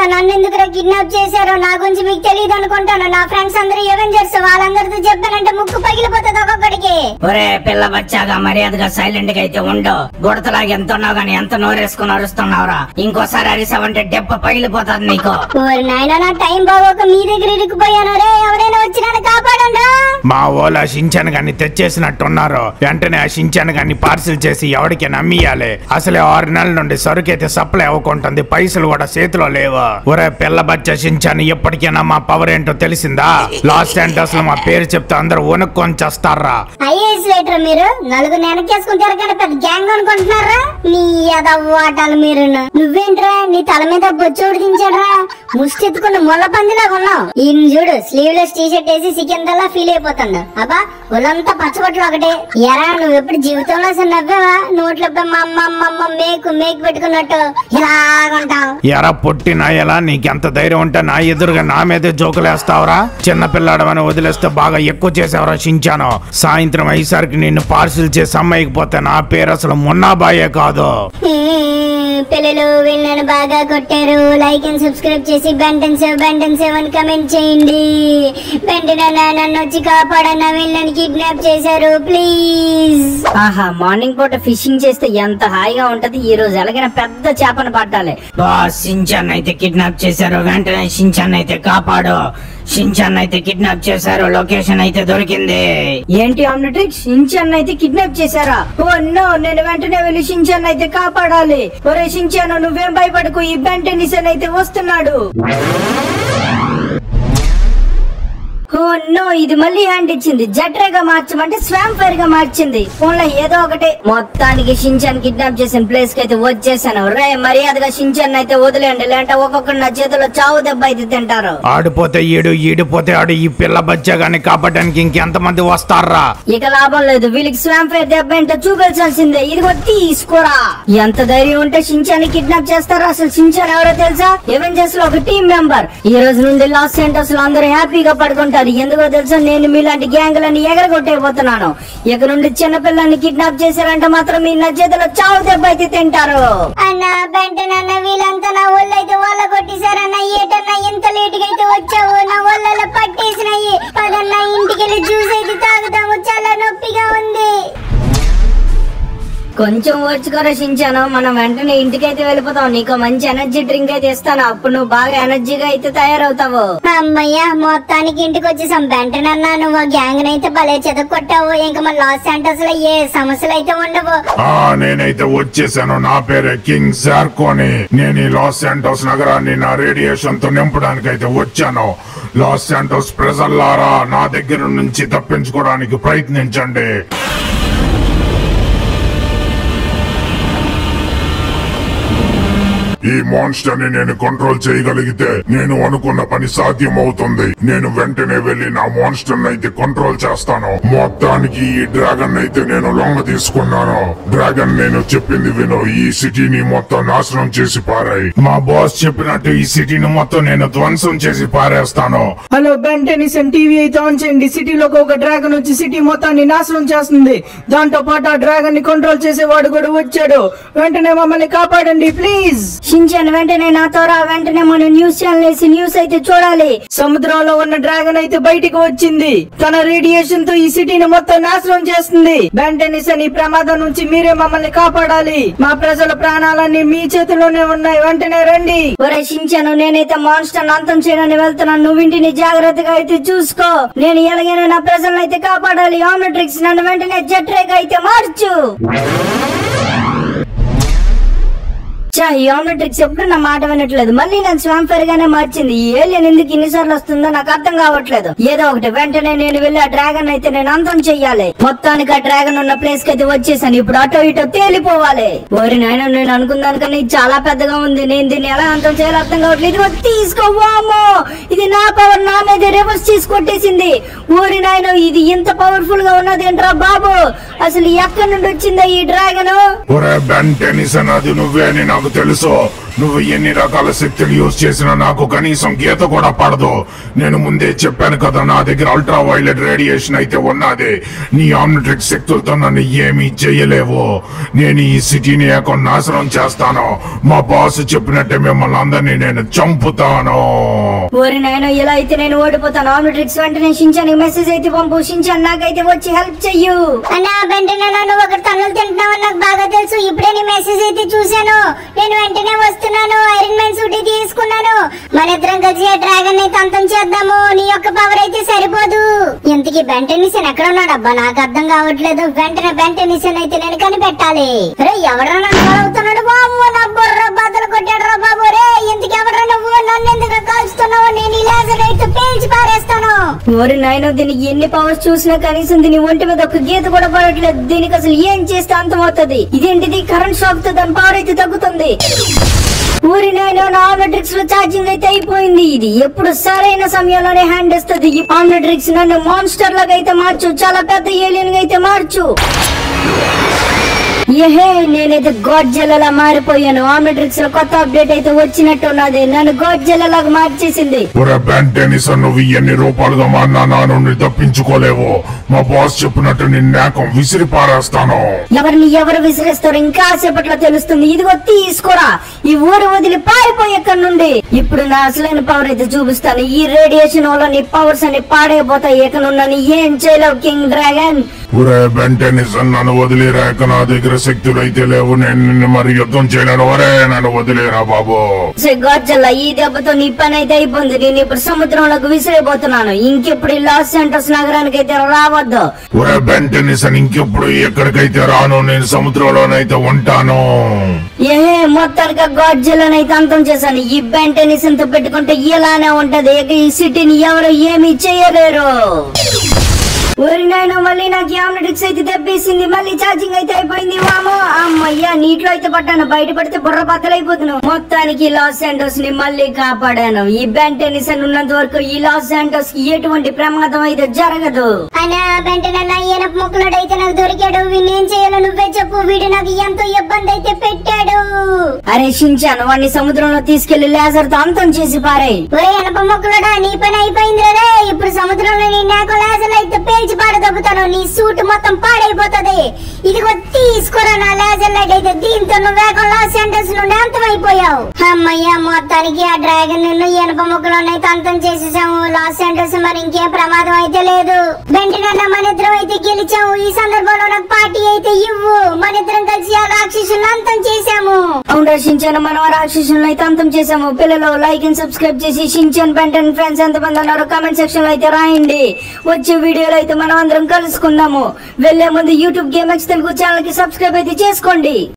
నన్ను ఎందుకు కిడ్నాప్ చేశారో నా గురించి మీకు తెలియదు అనుకుంటాను నా ఫ్రెండ్స్ అందరూ ఎవెంజర్స్ వాళ్ళందరితో చెప్పానంటే ముక్కు పగిలిపోతుంది ఒక్కొక్కడికి ఒరే పిల్ల బచ్చాగా మర్యాదగా సైలెంట్ గా అయితే ఉండు గుడతలాగా ఎంత ఉన్నావు గానీ ఎంత నోరేసుకుని అరుస్తున్నావురా ఇంకోసారి అరిసావంటే దెబ్బ పగిలిపోతుంది నీకు ఓరి నాయనా నా టైం బాగోక మీ దగ్గర ఇరుక్కుపోయాను రే ఎవరైనా వచ్చి నన్ను కాపాడండి మా ఓలా షించాన్ గాని తెచ్చేసినట్టున్నారు వెంటనే ఆ షించాన్ గాని పార్సిల్ చేసి ఎవరికి నమ్మియాలి అసలే ఆరు నెలల నుండి సరుకైతే సప్లై అవ్వకుంటుంది పైసలు కూడా చేతిలో లేవు ఒరే పిల్ల బచ్చ షించాన్ ఎప్పటికైనా మా పవర్ ఏంటో తెలిసిందా లాస్ ఏంటస్ లో మా పేరు చెప్తే అందరూ వణుక్కొని చేస్తారా ఐఏఎస్ లేటర్ మీరు నలుగురు వెనకేసుకుని తిరగండి పెద్ద గ్యాంగ్ అనుకుంటున్నారా నీ ఎదవ్వాటాలు మీరు నువ్వేంట్రా నీ తల మీద బొచ్చోడు దించాడురా ముష్టి ఎత్తుకున్న ముళ్ళ పందిలాగా ఉన్నావు ఈయన చూడు స్లీవ్లెస్ టీ షర్ట్ వేసి సికిందల్లా ఫీల్ అయిపోతాడు అబ్బా ఒళ్ళంతా పచ్చబొట్లు ఒకటే ఎరా నువ్వు ఎప్పుడు జీవితంలో అసలు నవ్వావా నోట్లో పె- మా అమ్మ అమ్మ అమ్మ మేకు మేకు పెట్టుకున్నట్టు ఇలాగుంటావు ఎరా పొట్టినా ఎలా నీకెంత ధైర్యం ఉంటే నా ఎదురుగా నా మీదే జోకులేస్తావరా చిన్న పిల్లాడమని వదిలేస్తే బాగా ఎక్కువ చేసావరా షించాను సాయంత్రం అయ్యేసరికి నిన్ను పార్సిల్ చేసి అమ్మాయికపోతే నా పేరు అసలు మున్నాబాయే కాదు పిల్లలు వీళ్ళని బాగా కొట్టారు లైక్ అండ్ సబ్స్క్రైబ్ చేసి బెంటన్ సేవ్ బెంటన్ సేవ్ అని కమెంట్ చేయండి వెంటనే నన్ను వచ్చి కాపాడన్న వీళ్ళని కిడ్నాప్ చేశారు ప్లీజ్ ఆహా మార్నింగ్ పూట ఫిషింగ్ చేస్తే ఎంత హాయిగా ఉంటది ఈ రోజు ఎలాగైనా పెద్ద చేపను పట్టాలి బాస్ షించాన్ అయితే కిడ్నాప్ చేశారు వెంటనే షించాన్ అయితే కాపాడు షించాన్ అయితే కిడ్నాప్ చేశారు లొకేషన్ అయితే దొరికింది ఏంటి ఆమ్లెట్రిక్ షించాన్ అయితే కిడ్నాప్ చేశారా ఓ నో నేను వెంటనే వెళ్ళి షించాన్ అయితే కాపాడాలి ఒరే షించాను నువ్వేం భయపడకు ఈ బెంటెనిసన్ అయితే వస్తున్నాడు ఓ నో ఇది మళ్ళీ హ్యాండ్ ఇచ్చింది జట్రేగా మార్చమంటే స్వామ్ ఫైర్ గా మార్చింది ఫోన్ లో ఏదో ఒకటి మొత్తానికి షించాన్ కిడ్నాప్ చేసిన ప్లేస్ కి అయితే వచ్చేసాను రే మర్యాదగా షించాన్ అయితే వదిలేండి లేదంటే ఒక్కొక్కరు నా చేతిలో చావు దెబ్బ అయితే తింటారు ఆడిపోతే ఈడు ఈడిపోతే ఆడు ఈ పిల్ల బచ్చా గాని కాపాడడానికి ఇంకెంతమంది వస్తారా ఇక లాభం లేదు వీళ్ళకి స్వామ్ ఫైర్ దెబ్బ ఏంటో చూపించాల్సిందే ఇదిగో తీసుకోరా ఎంత ధైర్యం ఉంటే షించాన్ కిడ్నాప్ చేస్తారా అసలు షించాన్ ఎవరో తెలుసా ఎవెంజర్స్ లో ఒక టీం మెంబర్ ఈ రోజు నుండి లాస్ సెంటర్స్ లో అందరూ హ్యాపీగా పడుకుంటారు ఎందుకో తెలుసా నేను మీలాంటి గ్యాంగ్లని ఎగరగొట్టేపోతున్నాను ఇక నుండి చిన్న పిల్లల్ని కిడ్నాప్ చేశారంటే మాత్రం మీ నా చేతిలో చావు దెబ్బ అయితే తింటారు అన్న వెంటనే అన్న వీళ్ళంతా నా ఒళ్ళు అయితే వాళ్ళ కొట్టేశారన్న ఏటన్నా ఇంత లేట్ గా అయితే వచ్చావు నా ఒళ్ళలో పట్టేసినాయి పదన్న ఇంటికి వెళ్ళి జ్యూస్ అయితే తాగుతాము చాలా నొప్పిగా ఉంది కొంచెం ఓర్చుకోరా షించాను మనం వెంటనే ఇంటికైతే వెళ్ళిపోతాం నీకు మంచి ఎనర్జీ డ్రింక్ అయితే ఇస్తాను అప్పుడు నువ్వు బాగా ఎనర్జీగా అయితే తయారవుతావు అమ్మయ్య మొత్తానికి ఇంటికి వచ్చేసాం వెంటనన్నా నువ్వు గ్యాంగ్ అయితే భలే చెదకొట్టావు ఇంకా మన లాస్ సెంటర్స్ లో ఏ సమస్యలు అయితే ఉండవు ఆ నేనైతే వచ్చేసాను నా పేరే కింగ్ జార్కోని నేను ఈ లాస్ శాంటోస్ నగరాన్ని నా రేడియేషన్ తో నింపడానికి అయితే వచ్చాను లాస్ శాంటోస్ ప్రజల్లారా నా దగ్గర నుంచి తప్పించుకోవడానికి ప్రయత్నించండి ఈ మాన్స్టర్ ని నేను కంట్రోల్ చేయగలిగితే నేను అనుకున్న పని సాధ్యం అవుతుంది నేను వెంటనే వెళ్లి నా మాన్స్టర్ అయితే కంట్రోల్ చేస్తాను మొత్తానికి ఈ డ్రాగన్ అయితే నేను లొంగ తీసుకున్నాను డ్రాగన్ నేను చెప్పింది విను ఈ సిటీని మొత్తం నాశనం చేసి పారాయి మా బాస్ చెప్పినట్టు ఈ సిటీని మొత్తం నేను ధ్వంసం చేసి పారేస్తాను హలో బెంటెనిసన్ టీవీ అయితే ఆన్ చేయండి సిటీలోకి ఒక డ్రాగన్ వచ్చి సిటీ మొత్తాన్ని నాశనం చేస్తుంది దాంతో పాటు ఆ డ్రాగన్ ని కంట్రోల్ చేసేవాడు కూడా వచ్చాడు వెంటనే మమ్మల్ని కాపాడండి ప్లీజ్ షించాన్ వెంటనే నాతో రా వెంటనే మనం న్యూస్ ఛానల్ వేసి న్యూస్ అయితే చూడాలి సముద్రంలో ఉన్న డ్రాగన్ అయితే బయటికి వచ్చింది తన రేడియేషన్ తో ఈ సిటీని మొత్తం నాశనం చేస్తుంది బెంటెనిసన్ ఈ ప్రమాదం నుంచి మీరే మమ్మల్ని కాపాడాలి మా ప్రజల ప్రాణాలన్నీ మీ చేతిలోనే ఉన్నాయి వెంటనే రండి ఒరే షించాను నేనైతే మాన్స్టర్ అంతం చేయడానికి వెళ్తున్నాను నువ్వు ఇంటిని జాగ్రత్తగా అయితే చూసుకో నేను ఎలాగైనా నా ప్రజలను అయితే కాపాడాలి ఆమ్లెట్రిక్స్ నన్ను వెంటనే జెట్ రేక్ అయితే మార్చు చా ఈ ఆమ్లెట్రిక్స్ ఎప్పుడు నా మాట వినట్లేదు మళ్ళీ నేను స్వాంఫర్ గానే మార్చింది ఈ ఏలియన్ ఎందుకు ఇన్నిసార్లు వస్తుందో నాకు అర్థం కావట్లేదు ఏదో ఒకటి వెంటనే నేను వెళ్ళి ఆ డ్రాగన్ అయితే నేను అంతం చెయ్యాలి మొత్తానికి ఆ డ్రాగన్ ఉన్న ప్లేస్ కి అయితే వచ్చేసాను ఇప్పుడు అటో ఇటో తేలిపోవాలి ఓరి నాయన నేను అనుకున్న దానికన్నా ఇది చాలా పెద్దగా ఉంది నేను దీన్ని ఎలా అంతం చేయాలో అర్థం కావట్లేదు ఇదిగో తీసుకోవామో ఇది నా పవర్ నా మీద రివర్స్ చేసి కొట్టేసింది ఓరి నాయన ఇది ఇంత పవర్ఫుల్ గా ఉన్నది ఏంట్రా బాబు అసలు ఎక్కడి నుండి వచ్చిందా ఈ డ్రాగన్ ఒరే బెన్ టెన్నిస్ అన్నది నువ్వే అని నాకు తెలుసు నువ్వు ఎన్ని రకాల శక్తులు యూజ్ చేసినా నాకు కనీసం గీత కూడా పడదు నేను ముందే చెప్పాను కదా నా దగ్గర అల్ట్రా వైలెట్ రేడియేషన్ అయితే ఉన్నది నీ ఆమ్నిట్రిక్ శక్తులతో నన్ను ఏమీ చేయలేవు నేను ఈ సిటీని ఏకం నాశనం చేస్తాను మా బాస్ చెప్పినట్టే మిమ్మల్ని అందరినీ నేను చంపుతాను ఓరి నాయన ఇలా అయితే నేను ఓడిపోతాను ఆమ్నిట్రిక్స్ వెంటనే షించానికి మెసేజ్ అయితే పంపు షించాన్ నాకైతే వచ్చి హెల్ప్ చెయ్యు అన్నా వెంటనే నువ్వు ఒకటి తన్నులు తింటున్నావు నాకు బాగా తెలుసు ఇప్పుడే నీ మెసేజ్ అయితే చూశాను నేను వెంటనే వస్తున్నాను ఐరన్ మ్యాన్ సూట్ అయితే తీసుకున్నాను మన ఇద్దరం కలిసి ఆ డ్రాగన్ ని తంతం చేద్దాము నీ యొక్క పవర్ అయితే సరిపోదు ఇంతకీ బెంటెనిసన్ ఎక్కడ ఉన్నాడు అబ్బా నాకు అర్థం కావట్లేదు వెంటనే బెంటెనిసన్ అయితే నేను కనిపెట్టాలి రే ఎవడరా నన్ను follow అవుతున్నాడు బాబు నా బుర్ర బద్దలు కొట్టాడు రా బాబు రే ఇంతకి ఎవడరా నువ్వు నన్ను ఎందుకు కాల్చుతున్నావు నేను ఈ లేజర్ అయితే పేల్చి పారేస్తాను ఓరి నాయన దీనికి ఎన్ని పవర్స్ చూసినా కనీసం దీని ఒంటి మీద ఒక గీత కూడా పడట్లేదు దీనికి అసలు ఏం చేస్తే అంతమవుతుంది ఇదేంటిది కరెంట్ షాక్ తో దాని పవర్ అయితే తగ్గుతుంది ఊరి నాయన నా ఆమ్లెట్రిక్స్ లో ఛార్జింగ్ అయితే అయిపోయింది ఇది ఎప్పుడు సరైన సమయంలోనే హ్యాండ్ ఇస్తుంది ఈ ఆమ్లెట్రిక్స్ నన్ను మాన్స్టర్ లాగా అయితే మార్చు చాలా పెద్ద ఏలియన్ గా అయితే మార్చు ఏహే నేనైతే గాడ్ జల్లలా మారిపోయాను ఆమ్లెట్రిక్స్ లో కొత్త అప్డేట్ అయితే వచ్చినట్టు ఉన్నది నన్ను గాడ్ జల్లలాగా మార్చేసింది ఒరే బ్యాన్ టెన్నిస్ నువ్వు ఎన్ని రూపాయలుగా మా నాన్న నుండి తప్పించుకోలేవు మా బాస్ చెప్పినట్టు నిన్నేకం విసిరి పారేస్తాను ఎవరిని ఎవరు విసిరేస్తారో ఇంకా సేపట్లో తెలుస్తుంది ఇదిగో తీసుకోరా ఈ ఊరు వదిలి పారిపోయి ఎక్కడి నుండి ఇప్పుడు నా అసలైన పవర్ అయితే చూపిస్తాను ఈ రేడియేషన్ వల్ల నీ పవర్స్ అన్ని పాడైపోతాయి ఎక్కడ ఉన్నాను ఏం చేయలేవు కింగ్ డ్రాగన్ ఒరే బ్యాన్ టెన్నిస్ నన్ను వదిలేరాక నా దగ్గర శక్తులు అయితే లేవు నేను నిన్ను మరి యుద్ధం చేయలేను ఒరే నన్ను వదిలేరా బాబు గొజ్జల ఈ దెబ్బతో నీ పని అయితే అయిపోయింది నేను ఇప్పుడు సముద్రంలోకి విసిరైపోతున్నాను ఇంకెప్పుడు ఈ లాస్ సెంటర్స్ నగరానికి అయితే రావద్దు ఒరే బ్యాన్ టెన్నిస్ ఇంకెప్పుడు ఎక్కడికైతే రాను నేను సముద్రంలోనైతే ఉంటాను ఏహే మొత్తానికి గాడ్జిల్లనైతే అంతం చేశాను ఈ బెంటెనిస్ తో పెట్టుకుంటే ఇలానే ఉంటది ఇక ఈ సిటీని ఎవరు ఏమీ చేయలేరు ఊరి నాయన మళ్ళీ నాకు యామ్నెటిక్స్ అయితే తెప్పేసింది మళ్ళీ ఛార్జింగ్ అయితే అయిపోయింది వామో అమ్మయ్యా నీటిలో అయితే పట్టాను బయట పడితే బుర్ర బద్దలైపోతున్నాను మొత్తానికి లాస్ శాంటోస్ ని మళ్ళీ కాపాడాను ఈ బెంటెనిస్ అని ఉన్నంత వరకు ఈ లాస్ శాంటోస్ కి ఎటువంటి ప్రమాదం అయితే జరగదు అయినా వెంటనే నా ఈయన ముక్కలుడైతే నాకు దొరికాడు వీడిని ఏం చేయాలో నువ్వే చెప్పు వీడు నాకు ఎంతో ఇబ్బంది అయితే పెట్టాడు అరే షించాను వాడిని సముద్రంలో తీసుకెళ్లి లేజర్ తో అంతం చేసి పారాయి ఒరే ఎనప మొక్కలుడా నీ పని అయిపోయింది రే ఇప్పుడు సముద్రంలో నీ నాకు లేజర్లు అయితే పేల్చి పాడదొక్కుతాను నీ సూట్ మొత్తం పాడైపోతది ఇదిగో తీసుకోరా నా లేజర్ లైట్ అయితే దీంతో నువ్వు వేగం లాస్ సెంటర్స్ నుండి అంతమైపోయావు అమ్మయ్య మొత్తానికి ఆ డ్రాగన్ నిన్ను ఎనప మొక్కలోనైతే అంతం చేసేసాము లాస్ సెంటర్స్ మరి ఇంకేం ప్రమాదం అయితే లేదు వెంటనే మన ఇద్దరం అయితే గెలిచాము ఈ సందర్భంలో నాకు పార్టీ అయితే ఇవ్వు మన ఇద్దరం కలిసి ఆ రాక్షసుని అంతం చేశాము అవును షించాన్ మనం ఆ రాక్షసులను అయితే అంతం చేసాము పిల్లలు లైక్ అండ్ సబ్స్క్రైబ్ చేసి షించాన్ బెంటన్ ఫ్రెండ్స్ ఎంతమంది ఉన్నారో కామెంట్ సెక్షన్ లో అయితే రాయండి వచ్చే వీడియోలో అయితే మనం అందరం కలుసుకుందాము వెళ్లే ముందు యూట్యూబ్ గేమ్ తెలుగు ఛానల్ కి సబ్స్క్రైబ్ అయితే చేసుకోండి